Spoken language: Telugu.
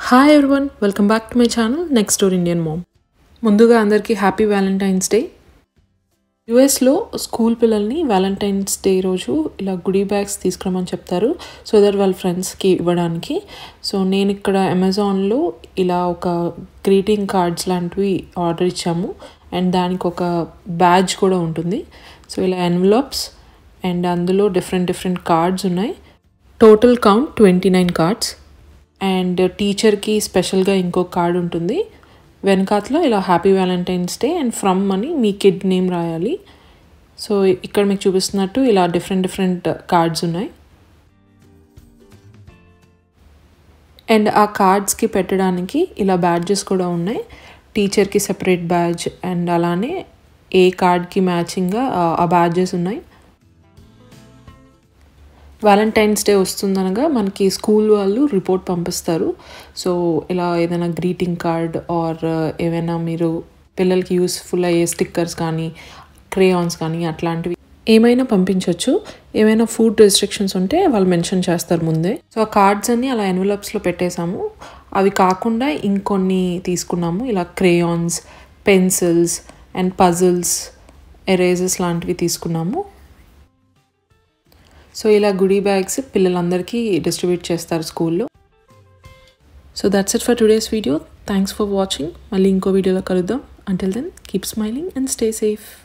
hi everyone welcome back to my channel next door Indian mom ముందుగా అందరికీ హ్యాపీ వ్యాలంటైన్స్ డే యుఎస్లో స్కూల్ పిల్లల్ని వ్యాలంటైన్స్ డే రోజు ఇలా గుడీ బ్యాగ్స్ తీసుకురమ్మని చెప్తారు సో దట్ వాళ్ళ ఫ్రెండ్స్కి ఇవ్వడానికి సో నేను ఇక్కడ అమెజాన్లో ఇలా ఒక గ్రీటింగ్ కార్డ్స్ లాంటివి ఆర్డర్ ఇచ్చాము అండ్ దానికి ఒక బ్యాడ్జ్ కూడా ఉంటుంది సో ఇలా ఎన్వలప్స్ అండ్ అందులో డిఫరెంట్ డిఫరెంట్ కార్డ్స్ ఉన్నాయి total count twenty nine cards and టీచర్కి స్పెషల్గా ఇంకో కార్డ్ ఉంటుంది వెనకాతలో ఇలా happy Valentine's Day and from అని మీ కిడ్ నేమ్ రాయాలి సో ఇక్కడ మీకు చూపిస్తున్నట్టు ఇలా డిఫరెంట్ డిఫరెంట్ కార్డ్స్ ఉన్నాయి అండ్ ఆ కార్డ్స్కి పెట్టడానికి ఇలా బ్యాడ్జెస్ కూడా ఉన్నాయి టీచర్కి సెపరేట్ బ్యాడ్జ్ అండ్ అలానే ఏ కార్డ్కి మ్యాచింగ్గా ఆ బ్యాడ్జెస్ ఉన్నాయి వ్యాలంటైన్స్ డే వస్తుందనగా మనకి స్కూల్ వాళ్ళు రిపోర్ట్ పంపిస్తారు సో ఇలా ఏదైనా గ్రీటింగ్ కార్డ్ ఆర్ ఏవైనా మీరు పిల్లలకి యూస్ఫుల్ అయ్యే స్టిక్కర్స్ కానీ క్రేయాన్స్ కానీ అట్లాంటివి ఏమైనా పంపించవచ్చు ఏమైనా ఫుడ్ రెస్ట్రిక్షన్స్ ఉంటే వాళ్ళు మెన్షన్ చేస్తారు ముందే సో ఆ కార్డ్స్ అన్ని అలా ఎన్వలప్స్లో పెట్టేశాము అవి కాకుండా ఇంకొన్ని తీసుకున్నాము ఇలా crayons pencils and puzzles erasers లాంటివి తీసుకున్నాము సో ఇలా గుడీ బ్యాగ్స్ పిల్లలందరికీ డిస్ట్రిబ్యూట్ చేస్తారు స్కూల్లో so that's it for today's video thanks for watching మళ్ళీ ఇంకో వీడియోలో కలుద్దాం until then keep smiling and stay safe